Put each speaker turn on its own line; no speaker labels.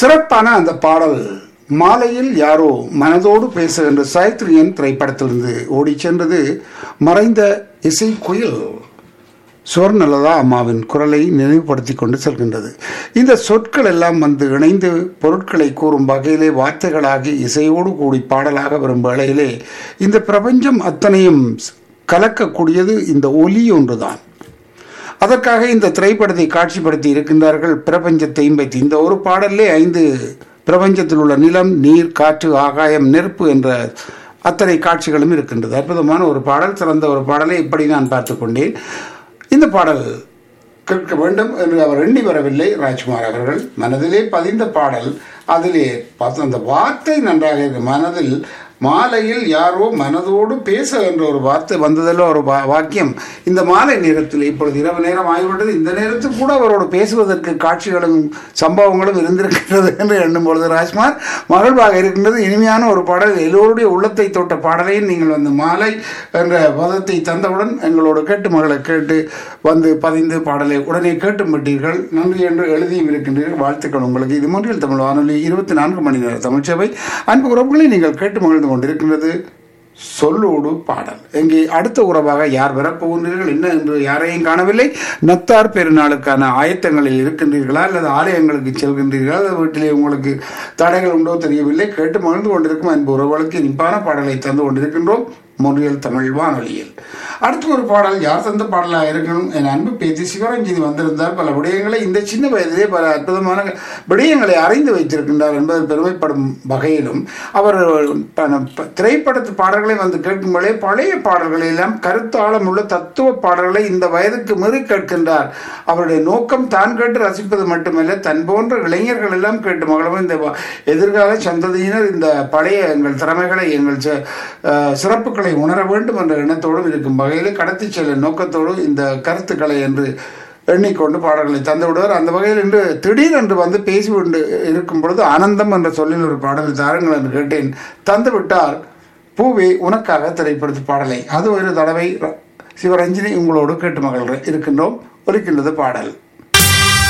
சிறப்பான அந்த பாடல் மாலையில் யாரோ மனதோடு பேசுகின்ற சாயத்ரியன் திரைப்படத்திலிருந்து ஓடிச் சென்றது மறைந்த இசை குயில் சுவர்ணலதா அம்மாவின் குரலை நினைவுபடுத்தி கொண்டு செல்கின்றது இந்த சொற்கள் எல்லாம் வந்து இணைந்து பொருட்களை கூறும் வகையிலே வார்த்தைகளாகி இசையோடு கூடி பாடலாக வரும் வேளையிலே இந்த பிரபஞ்சம் அத்தனையும் கலக்கக்கூடியது இந்த ஒலி ஒன்றுதான் அதற்காக இந்த திரைப்படத்தை காட்சிப்படுத்தி இருக்கின்றார்கள் பிரபஞ்சத்தையும் வைத்து இந்த ஒரு பாடலே ஐந்து பிரபஞ்சத்தில் உள்ள நிலம் நீர் காற்று ஆகாயம் நெருப்பு என்ற அத்தனை காட்சிகளும் இருக்கின்றது அற்புதமான ஒரு பாடல் சிறந்த ஒரு பாடலை இப்படி நான் பார்த்து கொண்டேன் இந்த பாடல் கேட்க வேண்டும் என்று அவர் எண்ணி வரவில்லை ராஜ்குமார் அவர்கள் மனதிலே பதிந்த பாடல் அதிலே பார்த்து அந்த வார்த்தை நன்றாக இருக்கு மனதில் மாலையில் யாரோ மனதோடு பேச என்ற ஒரு வார்த்தை வந்ததில் ஒரு வா- வாக்கியம் இந்த மாலை நேரத்தில் இப்பொழுது இரவு நேரம் ஆகிவிட்டது இந்த நேரத்தில் கூட அவரோடு பேசுவதற்கு காட்சிகளும் சம்பவங்களும் இருந்திருக்கிறது என்று எண்ணும் பொழுது ராஜ்குமார் மகிழ்வாக இருக்கின்றது இனிமையான ஒரு பாடல் எல்லோருடைய உள்ளத்தை தொட்ட பாடலையும் நீங்கள் வந்து மாலை என்ற பதத்தை தந்தவுடன் எங்களோடு கேட்டு மகளை கேட்டு வந்து பதிந்து பாடலை உடனே கேட்டும் விட்டீர்கள் நன்றி என்று எழுதியும் இருக்கின்றீர்கள் வாழ்த்துக்கள் உங்களுக்கு இது மூன்றில் தமிழ் வானொலி இருபத்தி நான்கு மணி நேர தமிழ்ச்சபை அன்பு உறவுகளை நீங்கள் கேட்டு மகிழ்ந்து கொண்டிருக்கின்றது சொல்லோடு பாடல் இங்கே அடுத்த உறவாக யார் வரப்போகின்றீர்கள் என்ன என்று யாரையும் காணவில்லை நத்தார் பெருநாளுக்கான ஆயத்தங்களில் இருக்கின்றீர்களா அல்லது ஆலயங்களுக்கு செல்கின்றீர்களா அல்லது வீட்டிலே உங்களுக்கு தடைகள் உண்டோ தெரியவில்லை கேட்டு மகிழ்ந்து கொண்டிருக்கும் அன்பு உறவுகளுக்கு இனிப்பான பாடலை தந்து கொண்டிருக்கின்றோம் மொழியல் தமிழ் வானொலியில் அடுத்து ஒரு பாடல் யார் தந்த பாடலாக இருக்கணும் என் அன்பு பேத்தி சிவரஞ்சனி வந்திருந்தார் பல விடயங்களை இந்த சின்ன வயதிலே பல அற்புதமான விடயங்களை அறிந்து வைத்திருக்கின்றார் என்பது பெருமைப்படும் வகையிலும் அவர் ப- ப- திரைப்படத்து பாடல்களை வந்து கேட்கும்போதே பழைய பாடல்களை எல்லாம் கருத்தாழம் உள்ள தத்துவ பாடல்களை இந்த வயதுக்கு மீறி கேட்கின்றார் அவருடைய நோக்கம் தான் கேட்டு ரசிப்பது மட்டுமல்ல தன் போன்ற இளைஞர்கள் எல்லாம் கேட்டு மகளும் இந்த வ- எதிர்கால சந்ததியினர் இந்த பழைய எங்கள் திறமைகளை எங்கள் ச- அஹ், சிறப்புகளை உணர வேண்டும் என்ற எண்ணத்தோடும் இருக்கும் வகையில் கடத்தி செல்லும் நோக்கத்தோடு இந்த கருத்துக்களை என்று எண்ணிக்கொண்டு பாடல்களை தந்து விடுவார் அந்த வகையில் இன்று திடீரென்று வந்து பேசிக்கொண்டு இருக்கும் பொழுது ஆனந்தம் என்ற சொல்லில் ஒரு பாடலை தாருங்கள் என்று கேட்டேன் தந்து விட்டார் பூவே உனக்காக திரைப்படத்து பாடலை அது ஒரு தடவை ர- சிவரஞ்சினி உங்களோடு கேட்டு மகள் இருக்கின்றோம் ஒலிக்கின்றது பாடல்